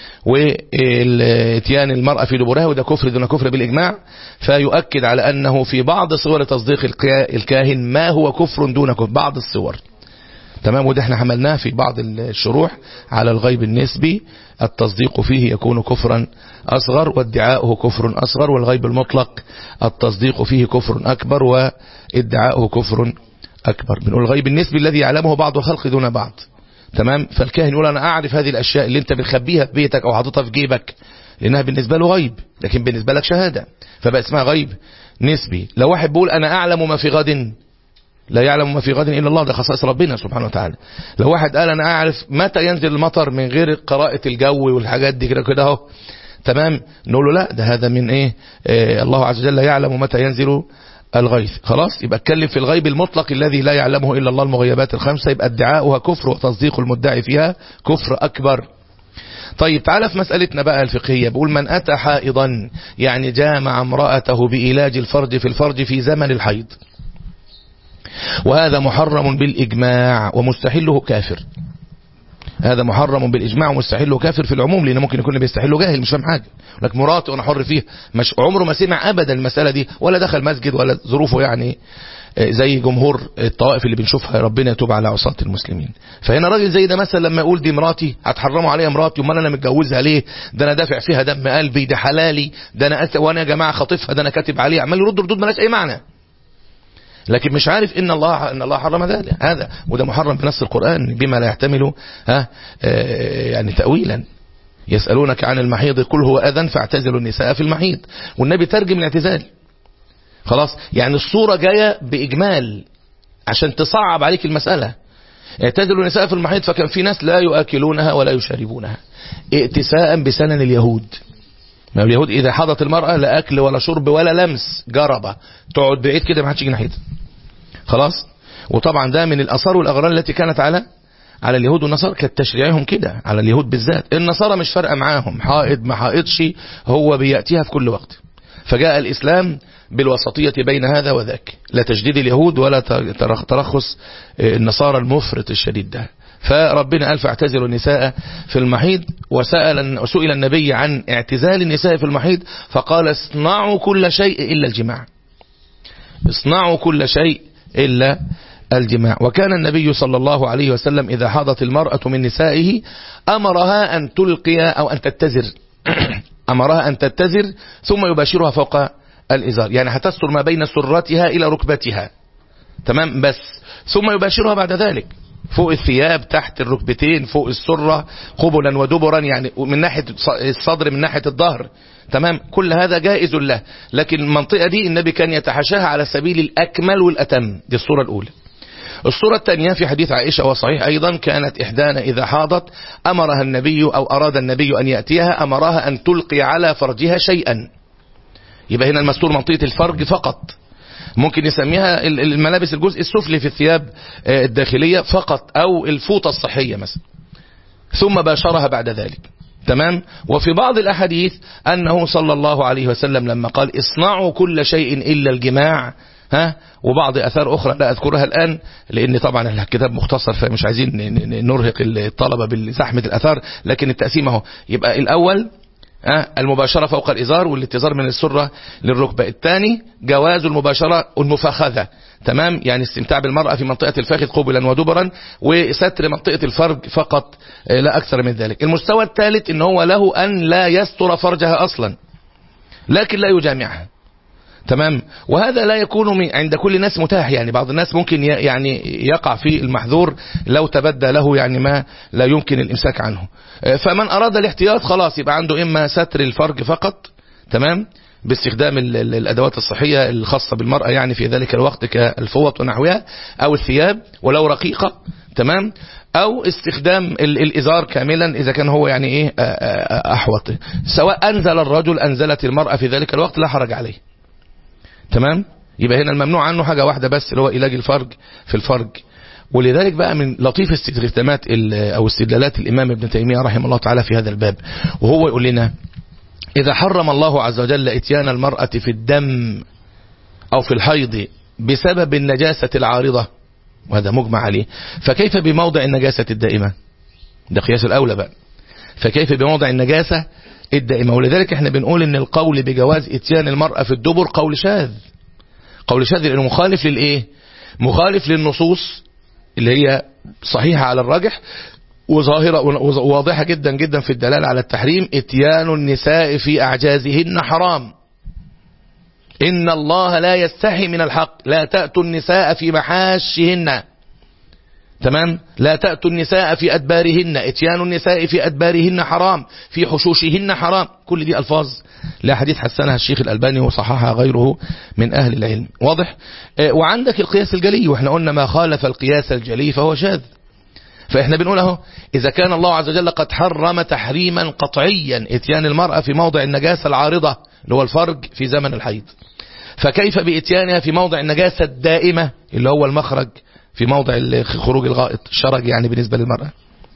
A: واتيان المرأة في دبرها وده كفر دون كفر بالاجماع فيؤكد على انه في بعض صور تصديق الكاهن ما هو كفر دون كفر بعض الصور تمام وده احنا حملناه في بعض الشروح على الغيب النسبي التصديق فيه يكون كفرا أصغر وادعاؤه كفر أصغر والغيب المطلق التصديق فيه كفر أكبر وادعاؤه كفر أكبر بنقول الغيب النسبي الذي يعلمه بعض الخلق دون بعض تمام فالكاهن يقول أنا أعرف هذه الأشياء اللي أنت بتخبيها في بيتك أو حاططها في جيبك لأنها بالنسبة له غيب لكن بالنسبة لك شهادة فبقى اسمها غيب نسبي لو واحد بيقول أنا أعلم ما في غد لا يعلم ما في غد إلا الله ده خصائص ربنا سبحانه وتعالى لو واحد قال أنا أعرف متى ينزل المطر من غير قراءة الجو والحاجات دي كده كده اهو تمام نقول له لا ده هذا من إيه آه الله عز وجل يعلم متى ينزل الغيث خلاص يبقى اتكلم في الغيب المطلق الذي لا يعلمه إلا الله المغيبات الخمسة يبقى ادعاؤها كفر وتصديق المدعي فيها كفر أكبر طيب تعالى في مسألتنا بقى الفقهية بقول من أتى حائضا يعني جامع امرأته بإيلاج الفرج في الفرج في زمن الحيض وهذا محرم بالإجماع ومستحله كافر هذا محرم بالإجماع ومستحيل وكافر في العموم لأنه ممكن يكون بيستحله جاهل مش فاهم حاجة لك مراتي وأنا حر فيها مش عمره ما سمع أبدا المسألة دي ولا دخل مسجد ولا ظروفه يعني زي جمهور الطوائف اللي بنشوفها ربنا يتوب على عصاة المسلمين فهنا راجل زي ده مثلا لما يقول دي مراتي هتحرموا عليها مراتي امال انا متجوزها ليه ده انا دافع فيها دم قلبي ده حلالي ده انا أس... وانا يا جماعه خاطفها ده انا كاتب عليه عمال يرد ردود مالهاش اي معنى لكن مش عارف ان الله ان الله حرم ذلك هذا وده محرم بنص القران بما لا يحتمل ها يعني تاويلا يسالونك عن المحيض قل هو اذى فاعتزلوا النساء في المحيض والنبي ترجم الاعتزال خلاص يعني الصورة جاية بإجمال عشان تصعب عليك المسألة اعتزلوا النساء في المحيط فكان في ناس لا يؤكلونها ولا يشربونها ائتساء بسنن اليهود ما اليهود إذا حضت المرأة لا أكل ولا شرب ولا لمس جربة تقعد بعيد كده ما حدش يجي ناحيتها خلاص وطبعا ده من الأثار والأغرار التي كانت على على اليهود والنصارى كانت تشريعهم كده على اليهود بالذات النصارى مش فارقه معاهم حائض ما حائضش هو بيأتيها في كل وقت فجاء الإسلام بالوسطية بين هذا وذاك لا تجديد اليهود ولا ترخص النصارى المفرط الشديد ده فربنا قال فاعتزلوا النساء في المحيض وسأل وسئل النبي عن اعتزال النساء في المحيض فقال اصنعوا كل شيء إلا الجماع اصنعوا كل شيء إلا الجماع وكان النبي صلى الله عليه وسلم إذا حاضت المرأة من نسائه أمرها أن تلقي أو أن تتزر أمرها أن تتزر ثم يباشرها فوق الإزار يعني هتستر ما بين سرتها إلى ركبتها تمام بس ثم يباشرها بعد ذلك فوق الثياب تحت الركبتين فوق السرة قبلا ودبرا يعني من ناحية الصدر من ناحية الظهر تمام كل هذا جائز له لكن المنطقة دي النبي كان يتحاشاها على سبيل الأكمل والأتم دي الصورة الأولى الصورة الثانية في حديث عائشة وصحيح أيضا كانت إحدانا إذا حاضت أمرها النبي أو أراد النبي أن يأتيها أمرها أن تلقي على فرجها شيئا يبقى هنا المستور منطقة الفرج فقط ممكن يسميها الملابس الجزء السفلي في الثياب الداخلية فقط أو الفوطة الصحية مثلا ثم باشرها بعد ذلك تمام وفي بعض الأحاديث أنه صلى الله عليه وسلم لما قال اصنعوا كل شيء إلا الجماع ها وبعض أثار أخرى لا أذكرها الآن لأن طبعا الكتاب مختصر فمش عايزين نرهق الطلبة بزحمة الأثار لكن التقسيم اهو يبقى الأول المباشرة فوق الإزار والاتزار من السرة للركبة الثاني جواز المباشرة المفاخذة تمام يعني استمتاع بالمرأة في منطقة الفخذ قبلا ودبرا وستر منطقة الفرج فقط لا أكثر من ذلك المستوى الثالث ان هو له أن لا يستر فرجها أصلا لكن لا يجامعها تمام وهذا لا يكون عند كل الناس متاح يعني بعض الناس ممكن يعني يقع في المحظور لو تبدى له يعني ما لا يمكن الامساك عنه فمن اراد الاحتياط خلاص يبقى عنده اما ستر الفرج فقط تمام باستخدام الادوات الصحية الخاصة بالمرأة يعني في ذلك الوقت كالفوط ونحوها او الثياب ولو رقيقة تمام او استخدام الازار كاملا اذا كان هو يعني ايه احوط سواء انزل الرجل انزلت المرأة في ذلك الوقت لا حرج عليه تمام يبقى هنا الممنوع عنه حاجة واحدة بس اللي هو علاج الفرج في الفرج ولذلك بقى من لطيف استخدامات او استدلالات الامام ابن تيمية رحمه الله تعالى في هذا الباب وهو يقول لنا اذا حرم الله عز وجل اتيان المرأة في الدم او في الحيض بسبب النجاسة العارضة وهذا مجمع عليه فكيف بموضع النجاسة الدائمة ده قياس الاولى بقى فكيف بموضع النجاسة الدائمة ولذلك احنا بنقول ان القول بجواز اتيان المرأة في الدبر قول شاذ قول شاذ لانه مخالف للايه مخالف للنصوص اللي هي صحيحة على الراجح وظاهرة وواضحة جدا جدا في الدلالة على التحريم اتيان النساء في اعجازهن حرام ان الله لا يستحي من الحق لا تأتوا النساء في محاشهن تمام لا تأتوا النساء في أدبارهن اتيان النساء في أدبارهن حرام في حشوشهن حرام كل دي ألفاظ لا حديث حسنها الشيخ الألباني وصححها غيره من أهل العلم واضح اه وعندك القياس الجلي واحنا قلنا ما خالف القياس الجلي فهو شاذ فاحنا بنقول اهو إذا كان الله عز وجل قد حرم تحريما قطعيا اتيان المرأة في موضع النجاسة العارضة اللي هو الفرج في زمن الحيض فكيف بإتيانها في موضع النجاسة الدائمة اللي هو المخرج في موضع خروج الغائط الشرج يعني بالنسبة للمرأة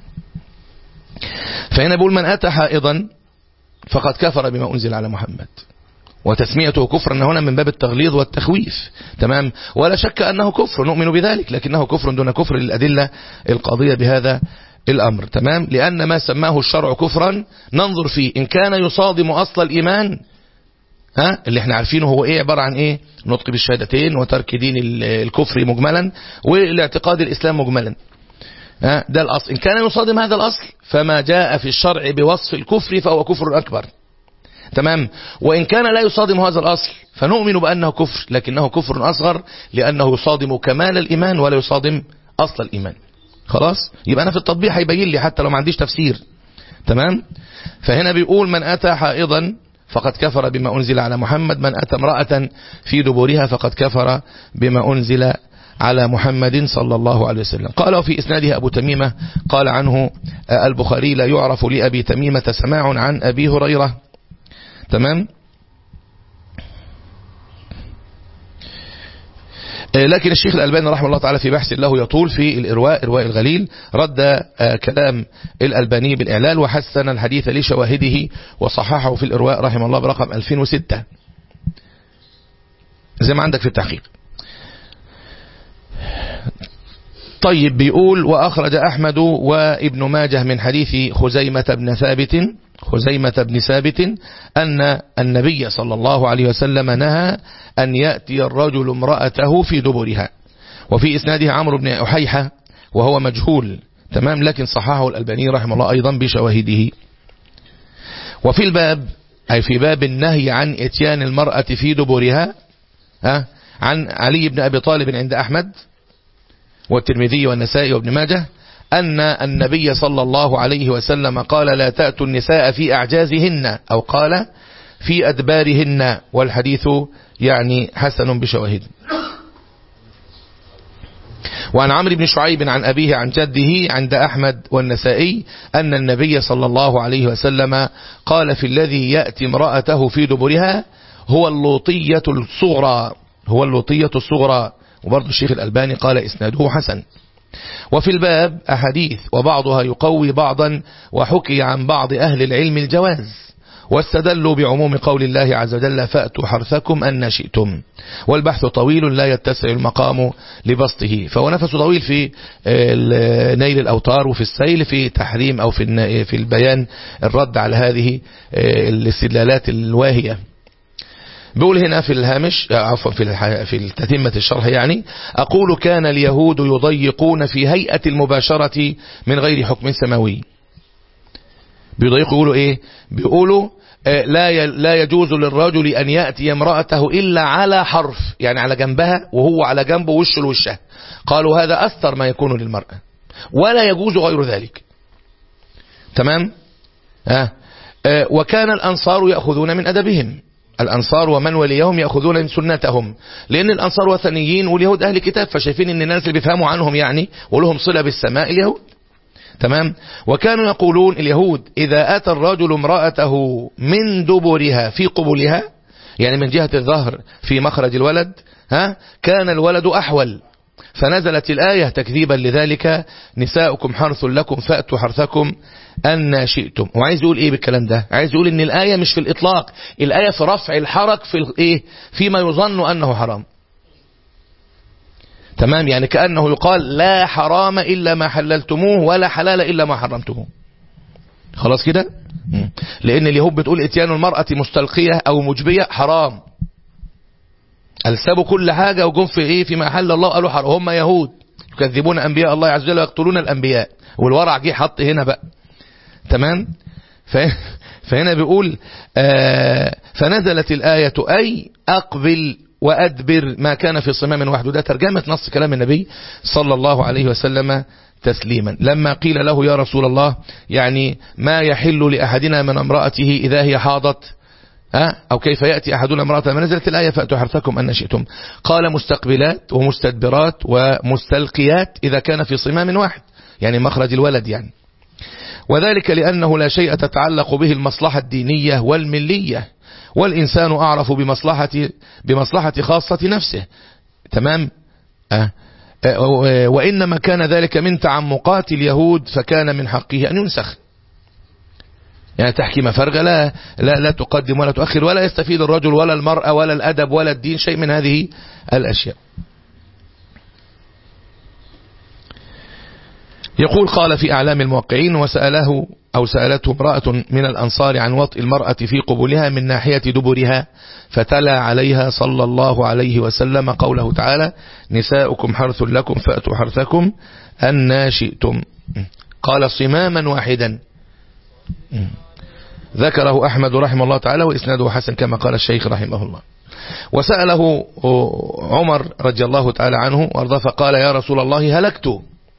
A: فهنا بيقول من أتى حائضا فقد كفر بما أنزل على محمد وتسميته كفرا هنا من باب التغليظ والتخويف تمام ولا شك أنه كفر نؤمن بذلك لكنه كفر دون كفر للأدلة القاضية بهذا الأمر تمام لأن ما سماه الشرع كفرا ننظر فيه إن كان يصادم أصل الإيمان ها اللي احنا عارفينه هو ايه عبارة عن ايه نطق بالشهادتين وترك دين الكفر مجملا والاعتقاد الإسلام مجملا ها ده الأصل إن كان يصادم هذا الأصل فما جاء في الشرع بوصف الكفر فهو كفر أكبر تمام وإن كان لا يصادم هذا الأصل فنؤمن بأنه كفر لكنه كفر أصغر لأنه يصادم كمال الإيمان ولا يصادم أصل الإيمان خلاص يبقى أنا في التطبيق هيبين لي حتى لو ما عنديش تفسير تمام فهنا بيقول من أتى حائضا فقد كفر بما أنزل على محمد من أتى امرأة في دبورها فقد كفر بما أنزل على محمد صلى الله عليه وسلم قال وفي إسناده أبو تميمة قال عنه البخاري لا يعرف لأبي تميمة سماع عن أبي هريرة تمام لكن الشيخ الألباني رحمه الله تعالى في بحث له يطول في الإرواء إرواء الغليل رد كلام الألباني بالإعلال وحسن الحديث لشواهده وصححه في الإرواء رحمه الله برقم 2006 زي ما عندك في التحقيق طيب بيقول وأخرج أحمد وابن ماجه من حديث خزيمة بن ثابت خزيمة بن ثابت أن النبي صلى الله عليه وسلم نهى أن يأتي الرجل امرأته في دبرها وفي إسناده عمرو بن أحيحة وهو مجهول تمام لكن صححه الألباني رحمه الله أيضا بشواهده وفي الباب أي في باب النهي عن اتيان المرأة في دبرها عن علي بن أبي طالب عند أحمد والترمذي والنسائي وابن ماجه أن النبي صلى الله عليه وسلم قال لا تأتوا النساء في أعجازهن أو قال في أدبارهن والحديث يعني حسن بشواهد وعن عمرو بن شعيب عن أبيه عن جده عند أحمد والنسائي أن النبي صلى الله عليه وسلم قال في الذي يأتي امرأته في دبرها هو اللوطية الصغرى هو اللوطية الصغرى وبرضه الشيخ الألباني قال إسناده حسن وفي الباب أحاديث وبعضها يقوي بعضا وحكي عن بعض أهل العلم الجواز واستدلوا بعموم قول الله عز وجل فأتوا حرثكم أن شئتم والبحث طويل لا يتسع المقام لبسطه فهو نفس طويل في نيل الأوتار وفي السيل في تحريم أو في في البيان الرد على هذه الاستدلالات الواهية بيقول هنا في الهامش عفوا في في تتمة الشرح يعني أقول كان اليهود يضيقون في هيئة المباشرة من غير حكم سماوي بيضيقوا يقولوا ايه بيقولوا لا لا يجوز للرجل أن يأتي امرأته إلا على حرف يعني على جنبها وهو على جنبه وشه لوشها قالوا هذا أثر ما يكون للمرأة ولا يجوز غير ذلك تمام آه. آه. وكان الأنصار يأخذون من أدبهم الأنصار ومن وليهم يأخذون من سنتهم لأن الأنصار وثنيين واليهود أهل كتاب فشايفين أن الناس اللي بيفهموا عنهم يعني ولهم صلة بالسماء اليهود تمام وكانوا يقولون اليهود إذا أتى الرجل امرأته من دبرها في قبلها يعني من جهة الظهر في مخرج الولد ها كان الولد أحول فنزلت الآية تكذيبا لذلك نساؤكم حرث لكم فأتوا حرثكم أن شئتم وعايز يقول إيه بالكلام ده عايز يقول إن الآية مش في الإطلاق الآية في رفع الحرك في الإيه فيما يظن أنه حرام تمام يعني كأنه يقال لا حرام إلا ما حللتموه ولا حلال إلا ما حرمتموه خلاص كده لأن اليهود بتقول اتيان المرأة مستلقية أو مجبية حرام ألسبوا كل حاجة وجم في إيه في محل الله قالوا حرام هم يهود يكذبون أنبياء الله عز وجل ويقتلون الأنبياء والورع جه حط هنا بقى تمام فهنا بيقول آه فنزلت الآية أي أقبل وأدبر ما كان في صمام وحده ده ترجمة نص كلام النبي صلى الله عليه وسلم تسليما لما قيل له يا رسول الله يعني ما يحل لأحدنا من امرأته إذا هي حاضت أه؟ أو كيف يأتي أحدنا امرأة ما نزلت الآية فأتوا حرثكم أن شئتم قال مستقبلات ومستدبرات ومستلقيات إذا كان في صمام واحد يعني مخرج الولد يعني وذلك لأنه لا شيء تتعلق به المصلحة الدينية والملية والإنسان أعرف بمصلحة, بمصلحة خاصة نفسه تمام أه أه وإنما كان ذلك من تعمقات اليهود فكان من حقه أن ينسخ يعني تحكيم فرغة لا, لا, لا تقدم ولا تؤخر ولا يستفيد الرجل ولا المرأة ولا الأدب ولا الدين شيء من هذه الأشياء يقول قال في أعلام الموقعين وسأله أو سألته امرأة من الأنصار عن وطء المرأة في قبولها من ناحية دبرها فتلا عليها صلى الله عليه وسلم قوله تعالى نساؤكم حرث لكم فأتوا حرثكم أن شئتم قال صماما واحدا ذكره أحمد رحمه الله تعالى وإسناده حسن كما قال الشيخ رحمه الله وسأله عمر رضي الله تعالى عنه وارضاه فقال يا رسول الله هلكت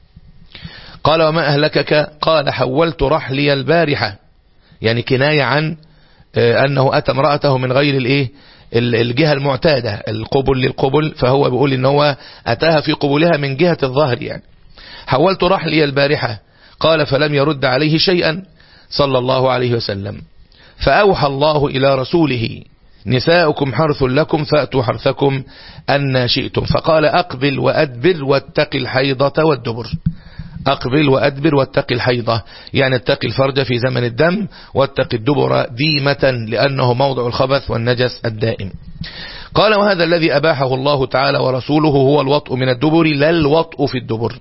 A: قال وما أهلكك قال حولت رحلي البارحة يعني كناية عن أنه أتى امرأته من غير الإيه الجهة المعتادة القبل للقبل فهو بيقول إن هو أتاها في قبولها من جهة الظهر يعني حولت رحلي البارحة قال فلم يرد عليه شيئا صلى الله عليه وسلم فأوحى الله إلى رسوله نساؤكم حرث لكم فأتوا حرثكم أن شئتم فقال أقبل وأدبر واتق الحيضة والدبر أقبل وأدبر واتق الحيضة يعني اتق الفرج في زمن الدم واتق الدبر ديمة لأنه موضع الخبث والنجس الدائم قال وهذا الذي أباحه الله تعالى ورسوله هو الوطء من الدبر لا الوطء في الدبر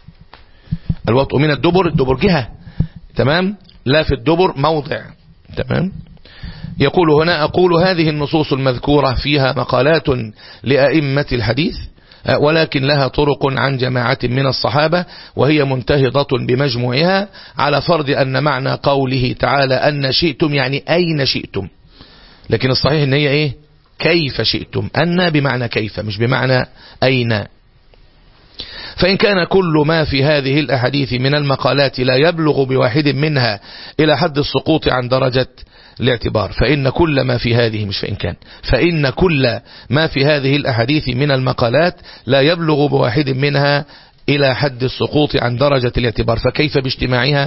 A: الوطء من الدبر الدبر جهة تمام لا في الدبر موضع تمام يقول هنا أقول هذه النصوص المذكورة فيها مقالات لأئمة الحديث ولكن لها طرق عن جماعة من الصحابة وهي منتهضة بمجموعها على فرض أن معنى قوله تعالى أن شئتم يعني أين شئتم لكن الصحيح أن هي إيه كيف شئتم أن بمعنى كيف مش بمعنى أين فإن كان كل ما في هذه الأحاديث من المقالات لا يبلغ بواحد منها إلى حد السقوط عن درجة الاعتبار فإن كل ما في هذه مش فإن كان فإن كل ما في هذه الأحاديث من المقالات لا يبلغ بواحد منها إلى حد السقوط عن درجة الاعتبار فكيف باجتماعها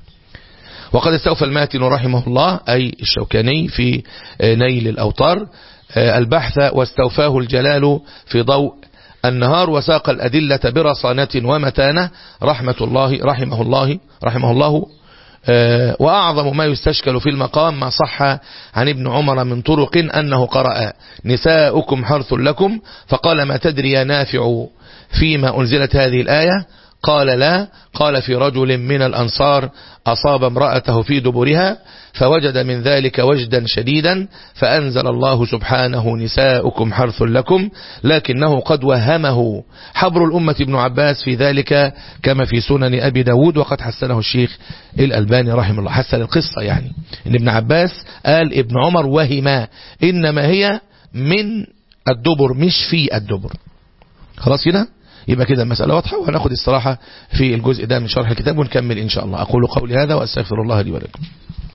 A: وقد استوفى الماتن رحمه الله أي الشوكاني في نيل الأوطار البحث واستوفاه الجلال في ضوء النهار وساق الأدلة برصانة ومتانة رحمة الله رحمه الله رحمه الله وأعظم ما يستشكل في المقام ما صح عن ابن عمر من طرق أنه قرأ نساؤكم حرث لكم فقال ما تدري يا نافع فيما أنزلت هذه الآية قال لا قال في رجل من الأنصار أصاب امرأته في دبرها فوجد من ذلك وجدا شديدا فأنزل الله سبحانه نساؤكم حرث لكم لكنه قد وهمه حبر الأمة ابن عباس في ذلك كما في سنن أبي داود وقد حسنه الشيخ الألباني رحمه الله حسن القصة يعني إن ابن عباس قال ابن عمر وهما إنما هي من الدبر مش في الدبر خلاص كده يبقى كده المسألة واضحة وهناخد استراحة في الجزء ده من شرح الكتاب ونكمل إن شاء الله أقول قولي هذا وأستغفر الله لي ولكم